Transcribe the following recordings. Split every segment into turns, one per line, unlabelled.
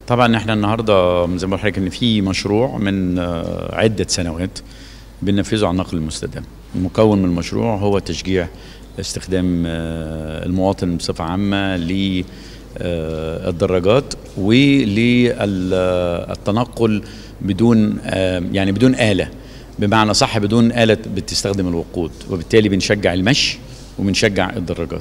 طبعا احنا النهارده زي ما بقول لحضرتك ان في مشروع من آه، عده سنوات بننفذه على النقل المستدام المكون من المشروع هو تشجيع استخدام آه، المواطن بصفه عامه للدراجات وللتنقل بدون آه، يعني بدون آلة بمعنى صح بدون آلة بتستخدم الوقود وبالتالي بنشجع المشي وبنشجع الدراجات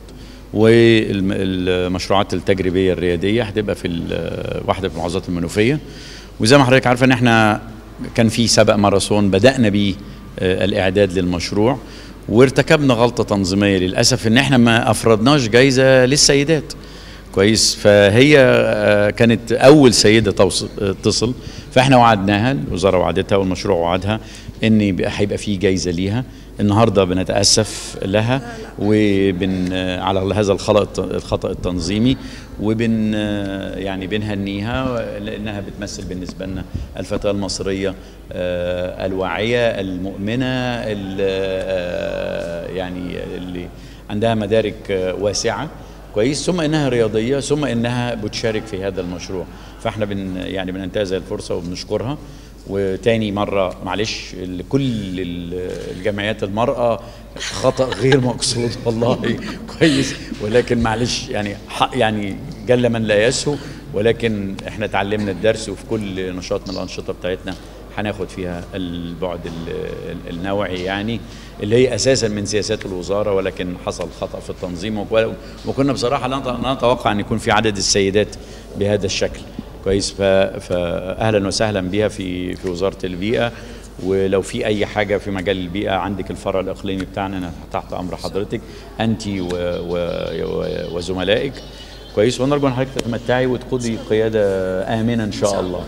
والمشروعات التجريبيه الرياديه هتبقى في ال- واحده في المحافظات المنوفيه وزي ما حضرتك عارفه ان احنا كان في سبق ماراثون بدانا بيه آه، الاعداد للمشروع وارتكبنا غلطه تنظيميه للاسف ان احنا ما افردناش جايزه للسيدات كويس فهي آه، كانت اول سيده توصل آه، تصل فاحنا وعدناها الوزاره وعدتها والمشروع وعدها ان يبقى هيبقى في جايزه ليها النهارده بنتاسف لها وبن آه، على هذا الخطا الخطا التنظيمي وبن آه، يعني بنهنيها لانها بتمثل بالنسبه لنا الفتاه المصريه آه، الواعيه المؤمنه ال- آه، يعني اللي عندها مدارك آه، واسعه كويس ثم انها رياضيه ثم انها بتشارك في هذا المشروع فاحنا بن يعني بننتهز الفرصه وبنشكرها وتاني مره معلش لكل ال- الجمعيات المراه خطا غير مقصود والله كويس ولكن معلش يعني حق يعني جل من لا يسهو ولكن احنا اتعلمنا الدرس وفي كل نشاط من الانشطه بتاعتنا هناخد فيها البعد ال- ال- النوعي يعني اللي هي اساسا من سياسات الوزاره ولكن حصل خطا في التنظيم وك- وكنا بصراحه لا نت- لا نتوقع ان يكون في عدد السيدات بهذا الشكل كويس ف- فاهلا وسهلا بها في في وزاره البيئه ولو في اي حاجه في مجال البيئه عندك الفرع الاقليمي بتاعنا انا تحت امر حضرتك انت و و و وزملائك كويس ونرجو ان حضرتك تتمتعي وتقودي قياده امنه ان شاء الله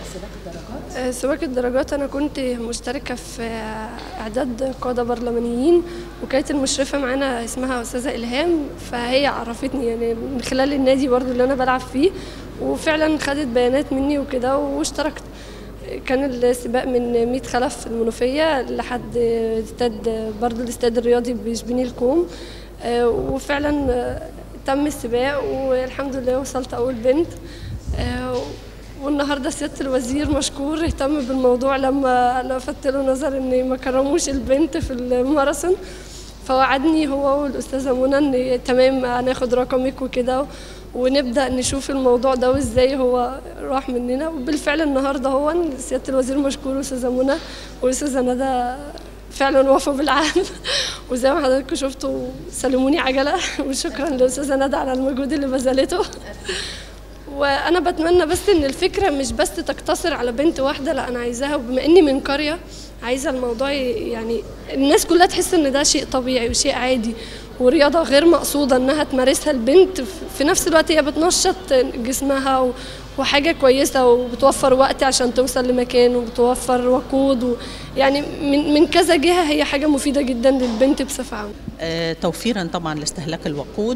آه، سواق الدرجات انا كنت مشتركه في آه، اعداد قاده برلمانيين وكانت المشرفه معانا اسمها استاذه الهام فهي عرفتني يعني من خلال النادي برضو اللي انا بلعب فيه وفعلا خدت بيانات مني وكده واشتركت كان السباق من 100 خلف في المنوفيه لحد استاد برضو الاستاد الرياضي بشبيني الكوم آه، وفعلا آه، تم السباق والحمد لله وصلت اول بنت آه، والنهارده سياده الوزير مشكور اهتم بالموضوع لما لفت له نظر ان ما كرموش البنت في الماراثون فوعدني هو والاستاذه منى ان تمام هناخد رقمك وكده ونبدا نشوف الموضوع ده وازاي هو راح مننا وبالفعل النهارده هو سياده الوزير مشكور والاستاذه منى والاستاذه ندى فعلا وفوا بالعهد وزي ما حضراتكم شفتوا سلموني عجله وشكرا للاستاذه ندى على المجهود اللي بذلته وانا بتمنى بس ان الفكره مش بس تقتصر على بنت واحده لا انا عايزاها بما اني من قريه عايزه الموضوع ي- يعني الناس كلها تحس ان ده شيء طبيعي وشيء عادي ورياضه غير مقصوده انها تمارسها البنت في نفس الوقت هي بتنشط جسمها و- وحاجه كويسه وبتوفر وقت عشان توصل لمكان وبتوفر وقود و يعني من من كذا جهه هي حاجه مفيده جدا للبنت بصفه عامه
آه، توفيرا طبعا لاستهلاك الوقود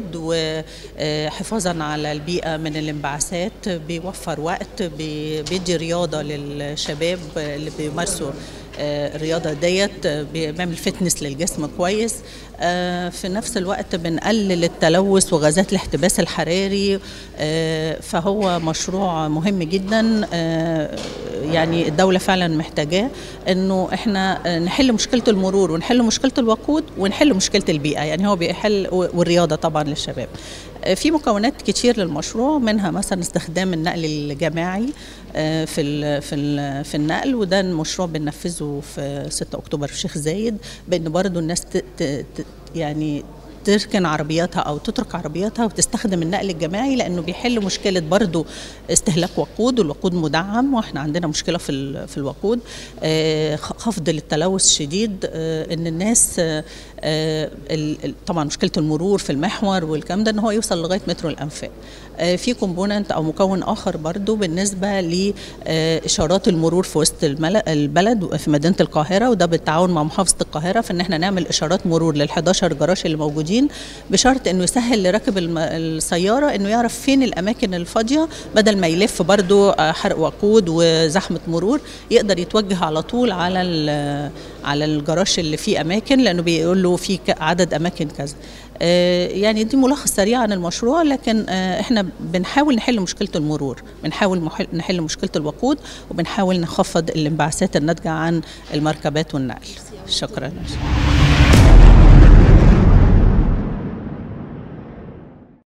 وحفاظا على البيئة من الانبعاثات بيوفر وقت بي- بيدي رياضة للشباب اللي بيمارسوا آه، الرياضة ديت آه، بيعمل فتنس للجسم كويس آه، في نفس الوقت بنقلل التلوث وغازات الاحتباس الحراري آه، فهو مشروع مهم جدا آه، يعني الدولة فعلا محتاجاه انه احنا آه، نحل مشكلة المرور ونحل مشكلة الوقود ونحل مشكلة البيئة يعني هو بيحل والرياضة طبعا للشباب آه، في مكونات كتير للمشروع منها مثلا استخدام النقل الجماعي آه، في ال في ال في النقل وده المشروع بننفذه في 6 اكتوبر في شيخ زايد بان برضو الناس ت ت ت يعني تركن عربياتها او تترك عربياتها وتستخدم النقل الجماعي لانه بيحل مشكله برضو استهلاك وقود والوقود مدعم واحنا عندنا مشكله في ال- في الوقود آه، خ- خفض للتلوث شديد آه، ان الناس آه، آه، ال- ال- طبعا مشكله المرور في المحور والكلام ده ان هو يوصل لغايه مترو الانفاق آه، في كومبوننت او مكون اخر برضو بالنسبه لاشارات المرور في وسط المل- البلد في مدينه القاهره وده بالتعاون مع محافظه القاهره في ان احنا نعمل اشارات مرور لل 11 جراج اللي موجودين بشرط انه يسهل لراكب الم- السياره انه يعرف فين الاماكن الفاضيه بدل ما يلف برضو آه، حرق وقود وزحمه مرور يقدر يتوجه على طول على ال- على الجراج اللي فيه اماكن لانه بيقول له في عدد اماكن كذا يعني دي ملخص سريع عن المشروع لكن احنا بنحاول نحل مشكله المرور بنحاول نحل مشكله الوقود وبنحاول نخفض الانبعاثات الناتجه عن المركبات والنقل شكرا